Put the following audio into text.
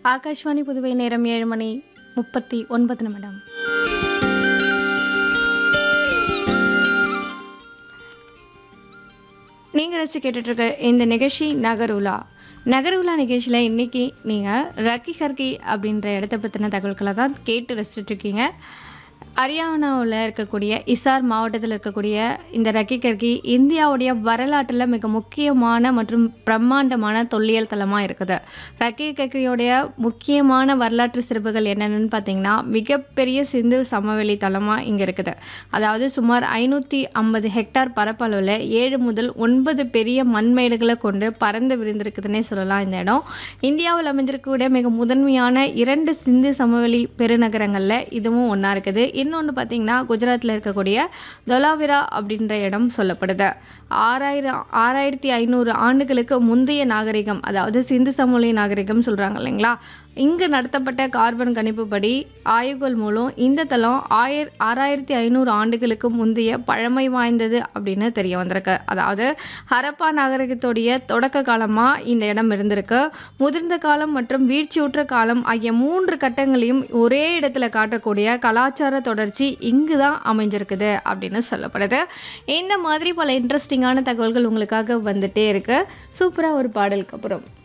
ஆகாஷ்வாணி புதுவை நேரம் ஏழு மணி முப்பத்தி ஒன்பது நிமிடம் நீங்கள் ரசிச்சு கேட்டுட்ருக்க இந்த நிகழ்ச்சி நகருலா நகருலா நிகழ்ச்சியில் இன்றைக்கி நீங்கள் ரக்கி ஹர்கி அப்படின்ற இடத்த பற்றின தகவல்களை தான் கேட்டு ரசிச்சிட்ருக்கீங்க ஹரியானாவில் இருக்கக்கூடிய இசார் மாவட்டத்தில் இருக்கக்கூடிய இந்த ரக்கி கர்கி இந்தியாவுடைய வரலாற்றில் மிக முக்கியமான மற்றும் பிரம்மாண்டமான தொல்லியல் தலமாக இருக்குது ரக்கி கர்கியோடைய முக்கியமான வரலாற்று சிறப்புகள் என்னென்னு பார்த்தீங்கன்னா மிகப்பெரிய சிந்து சமவெளி தலமாக இங்கே இருக்குது அதாவது சுமார் ஐநூற்றி ஐம்பது ஹெக்டார் பரப்பளவில் ஏழு முதல் ஒன்பது பெரிய மண்மேடுகளை கொண்டு பறந்து விரிந்திருக்குதுன்னே சொல்லலாம் இந்த இடம் இந்தியாவில் அமைந்திருக்கக்கூடிய மிக முதன்மையான இரண்டு சிந்து சமவெளி பெருநகரங்களில் இதுவும் ஒன்றா இருக்குது இன்னொன்று பார்த்தீங்கன்னா குஜராத்தில் இருக்கக்கூடிய தொலாவிரா அப்படின்ற இடம் சொல்லப்படுது ஆறாயிரம் ஆறாயிரத்தி ஐநூறு ஆண்டுகளுக்கு முந்தைய நாகரிகம் அதாவது சிந்து சமவெளி நாகரிகம் சொல்கிறாங்க இல்லைங்களா இங்கு நடத்தப்பட்ட கார்பன் கணிப்புப்படி ஆய்வுகள் மூலம் இந்த தளம் ஆயிர ஆறாயிரத்தி ஐநூறு ஆண்டுகளுக்கு முந்தைய பழமை வாய்ந்தது அப்படின்னு தெரிய வந்திருக்கு அதாவது ஹரப்பா நாகரிகத்துடைய தொடக்க காலமாக இந்த இடம் இருந்திருக்கு முதிர்ந்த காலம் மற்றும் வீழ்ச்சியுற்ற காலம் ஆகிய மூன்று கட்டங்களையும் ஒரே இடத்துல காட்டக்கூடிய கலாச்சார தொடர்ச்சி இங்கு தான் அமைஞ்சிருக்குது அப்படின்னு சொல்லப்படுது இந்த மாதிரி பல இன்ட்ரெஸ்டிங்கான தகவல்கள் உங்களுக்காக வந்துட்டே இருக்கு சூப்பராக ஒரு பாடலுக்கு அப்புறம்